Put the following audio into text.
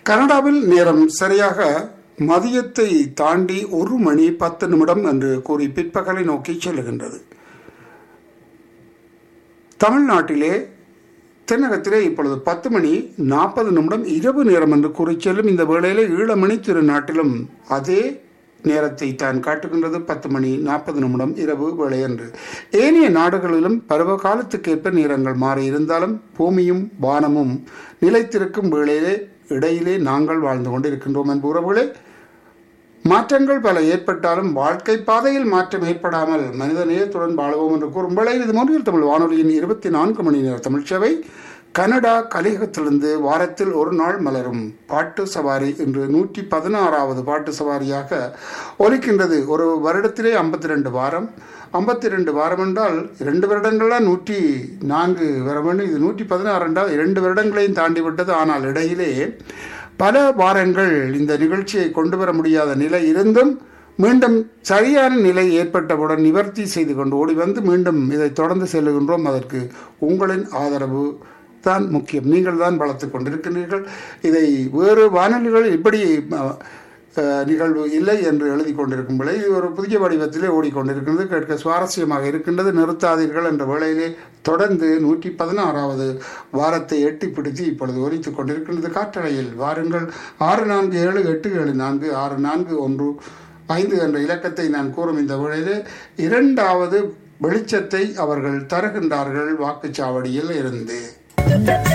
கனடாவில் நேரம் சரியாக மதியத்தை தாண்டி ஒரு மணி பத்து நிமிடம் என்று கூறி பிற்பகலை நோக்கி செல்லுகின்றது தமிழ்நாட்டிலே தென்னகத்திலே இப்பொழுது பத்து மணி நாற்பது நிமிடம் இரவு நேரம் என்று கூறி செல்லும் இந்த வேளையிலே ஈழமணி திருநாட்டிலும் அதே நேரத்தை தான் காட்டுகின்றது பத்து மணி நாற்பது நிமிடம் இரவு வேளை என்று ஏனைய நாடுகளிலும் பருவ காலத்துக்கேற்ப நேரங்கள் மாறி இருந்தாலும் பூமியும் வானமும் நிலைத்திருக்கும் வேளையிலே இடையிலே நாங்கள் வாழ்ந்து கொண்டிருக்கின்றோம் என்ப உறவுகளே மாற்றங்கள் பல ஏற்பட்டாலும் வாழ்க்கை பாதையில் மாற்றம் ஏற்படாமல் மனித நேயத்துடன் வாழுவோம் என்று கூறும் வேளையில் இது மொழியில் தமிழ் வானொலியின் இருபத்தி நான்கு மணி நேர தமிழ்ச்சேவை கனடா கலிகத்திலிருந்து வாரத்தில் ஒரு நாள் மலரும் பாட்டு சவாரி என்று நூற்றி பதினாறாவது பாட்டு சவாரியாக ஒலிக்கின்றது ஒரு வருடத்திலே ஐம்பத்தி ரெண்டு வாரம் ஐம்பத்தி ரெண்டு வாரம் என்றால் இரண்டு வருடங்கள்லாம் நூற்றி நான்கு வர வேண்டும் இது நூற்றி பதினாறு என்றால் இரண்டு வருடங்களையும் தாண்டி விட்டது ஆனால் இடையிலே பல வாரங்கள் இந்த நிகழ்ச்சியை கொண்டு வர முடியாத நிலை இருந்தும் மீண்டும் சரியான நிலை ஏற்பட்டவுடன் நிவர்த்தி செய்து கொண்டு ஓடி வந்து மீண்டும் இதை தொடர்ந்து செல்லுகின்றோம் அதற்கு உங்களின் ஆதரவு தான் முக்கியம் நீங்கள் தான் வளர்த்து கொண்டிருக்கின்றீர்கள் இதை வேறு வானொலிகள் இப்படி அஹ், நிகழ்வு இல்லை என்று எழுதி கொண்டிருக்கும் வேளை இது ஒரு புதிய வடிவத்திலே ஓடிக்கொண்டிருக்கிறது கேட்க சுவாரஸ்யமாக இருக்கின்றது நிறுத்தாதீர்கள் என்ற வேளையிலே தொடர்ந்து நூற்றி பதினாறாவது வாரத்தை எட்டி பிடித்து இப்பொழுது ஒலித்துக் கொண்டிருக்கின்றது காற்றலையில் வாருங்கள் ஆறு நான்கு ஏழு எட்டு ஏழு நான்கு ஆறு நான்கு ஒன்று ஐந்து என்ற இலக்கத்தை நான் கூறும் இந்த வேளையிலே இரண்டாவது வெளிச்சத்தை அவர்கள் தருகின்றார்கள் வாக்குச்சாவடியில் இருந்து